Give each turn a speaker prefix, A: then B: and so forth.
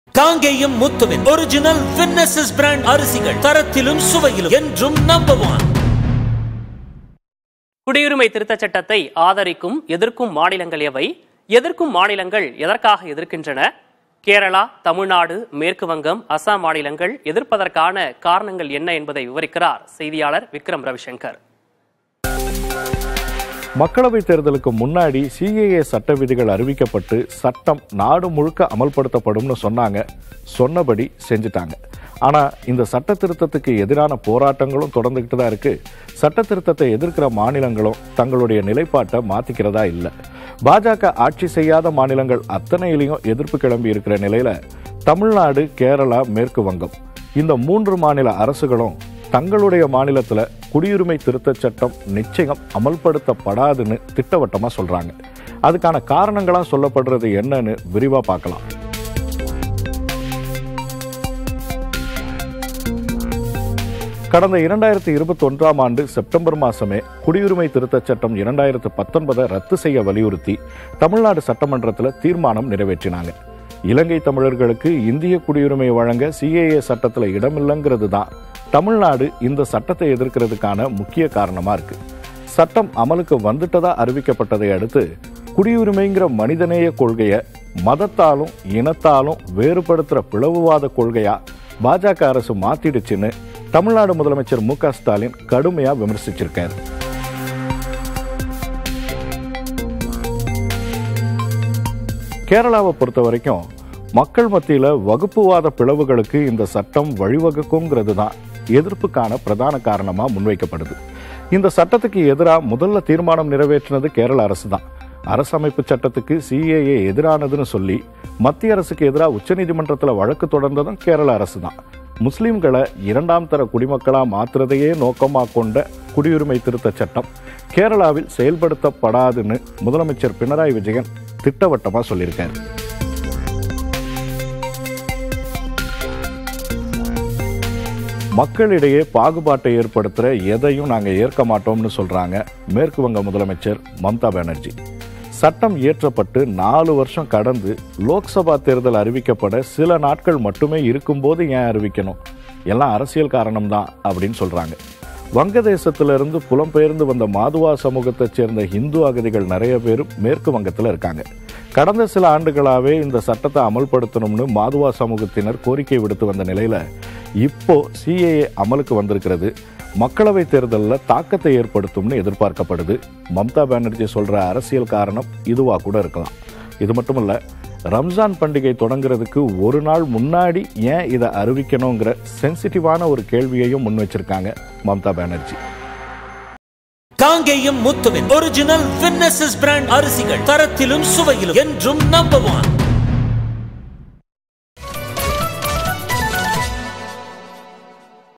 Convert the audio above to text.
A: காங்கேயம் முத்துவின் ஒரிஜினல் வின்னசஸ் பிராண்ட் அரிசிகள் தரத்திலும் சுவையிலும் என்றும் நம்பர் ஒன்
B: குடியுரிமை திருத்தச் சட்டத்தை ஆதரிக்கும் எதிர்க்கும் மாநிலங்கள் எவை எதிர்க்கும் மாநிலங்கள் எதற்காக எதிர்க்கின்றன கேரளா தமிழ்நாடு மேற்கு வங்கம் அசாம் மாநிலங்கள் எதிர்ப்பதற்கான காரணங்கள் என்ன என்பதை விவரிக்கிறார் செய்தியாளர் விக்ரம் ரவிசங்கர்
C: மக்களவைத் தேர்தலுக்கு முன்னாடி சிஏஏ சட்ட விதிகள் அறிவிக்கப்பட்டு சட்டம் நாடு முழுக்க அமல்படுத்தப்படும்னு சொன்னாங்க சொன்னபடி செஞ்சுட்டாங்க ஆனா இந்த சட்ட திருத்தத்துக்கு எதிரான போராட்டங்களும் தொடர்ந்துகிட்டு தான் இருக்கு சட்ட திருத்தத்தை எதிர்க்கிற மாநிலங்களும் தங்களுடைய நிலைப்பாட்டை மாத்திக்கிறதா இல்லை பாஜக ஆட்சி செய்யாத மாநிலங்கள் அத்தனையிலையும் எதிர்ப்பு கிளம்பி இருக்கிற நிலையில தமிழ்நாடு கேரளா மேற்கு வங்கம் இந்த மூன்று மாநில அரசுகளும் தங்களுடைய மாநிலத்துல குடியுரிமை திருத்தச் சட்டம் நிச்சயம் அமல்படுத்தப்படாதுன்னு திட்டவட்டமா சொல்றாங்க அதுக்கான காரணங்களா சொல்லப்படுறது என்னன்னு விரிவா பார்க்கலாம் கடந்த இரண்டாயிரத்தி இருபத்தி ஒன்றாம் ஆண்டு செப்டம்பர் மாசமே குடியுரிமை திருத்தச் சட்டம் இரண்டாயிரத்து பத்தொன்பதை ரத்து செய்ய வலியுறுத்தி தமிழ்நாடு சட்டமன்றத்தில் தீர்மானம் நிறைவேற்றினாங்க இலங்கை தமிழர்களுக்கு இந்திய குடியுரிமை வழங்க சிஏஏ சட்டத்தில் இடமில்லைங்கிறது தான் தமிழ்நாடு இந்த சட்டத்தை எதிர்க்கிறதுக்கான முக்கிய காரணமா இருக்கு சட்டம் அமலுக்கு வந்துட்டதா அறிவிக்கப்பட்டதை அடுத்து குடியுரிமைங்கிற மனிதநேய கொள்கையை மதத்தாலும் இனத்தாலும் வேறுபடுத்துற பிளவுவாத கொள்கையா பாஜக அரசு மாத்திடுச்சுன்னு தமிழ்நாடு முதலமைச்சர் மு க ஸ்டாலின் கடுமையா விமர்சிச்சிருக்காரு கேரளாவை பொறுத்த வரைக்கும் மக்கள் மத்தியில வகுப்புவாத பிளவுகளுக்கு இந்த சட்டம் வழிவகுக்குங்கிறது தான் எதிர்ப்புக்கான பிரதான காரணமா முன்வைக்கப்படுது இந்த சட்டத்துக்கு எதிராக முதல்ல தீர்மானம் நிறைவேற்றினது கேரள அரசு தான் அரசமைப்பு சட்டத்துக்கு சிஏஏ எதிரானதுன்னு சொல்லி மத்திய அரசுக்கு எதிராக உச்சநீதிமன்றத்தில் வழக்கு தொடர்ந்ததும் கேரள அரசு தான் முஸ்லிம்களை இரண்டாம் தர குடிமக்களா மாற்றுறதையே நோக்கமா கொண்ட குடியுரிமை திருத்த சட்டம் கேரளாவில் செயல்படுத்தப்படாதுன்னு முதலமைச்சர் பினராயி விஜயன் திட்டவட்டமா சொல்லியிருக்காரு மக்களிடையே பாகுபாட்டை ஏற்படுத்துற எதையும் நாங்க ஏற்க மாட்டோம்னு சொல்றாங்க மேற்கு வங்க முதலமைச்சர் மம்தா பானர்ஜி சட்டம் இயற்றப்பட்டு நாலு வருஷம் கடந்து லோக்சபா தேர்தல் அறிவிக்கப்பட சில நாட்கள் மட்டுமே இருக்கும்போது ஏன் அறிவிக்கணும் எல்லாம் அரசியல் காரணம்தான் அப்படின்னு சொல்றாங்க வங்கதேசத்திலிருந்து புலம்பெயர்ந்து வந்த மாதுவா சமூகத்தைச் சேர்ந்த இந்து அகதிகள் நிறைய பேர் மேற்கு வங்கத்தில் இருக்காங்க கடந்த சில ஆண்டுகளாவே இந்த சட்டத்தை அமல்படுத்தணும்னு மாதுவா சமூகத்தினர் கோரிக்கை விடுத்து வந்த நிலையில இப்போ சிஏஏ அமலுக்கு வந்திருக்கிறது மக்களவை தேர்தலில் தாக்கத்தை ஏற்படுத்தும்னு எதிர்பார்க்கப்படுது மம்தா பானர்ஜி சொல்ற அரசியல் காரணம் இதுவா கூட இருக்கலாம் இது மட்டுமல்ல ரம்ஜான் பண்டிகை தொடங்குறதுக்கு ஒரு நாள் முன்னாடி ஏன் இதை அறிவிக்கணுங்கிற சென்சிட்டிவான ஒரு கேள்வியையும் முன் வச்சிருக்காங்க மம்தா பானர்ஜி
A: காங்கேயம் முத்துவின் ஒரிஜினல் வின்னசஸ் பிராண்ட் அரிசிகள் தரத்திலும் சுவையிலும் என்றும் நம்பர் ஒன்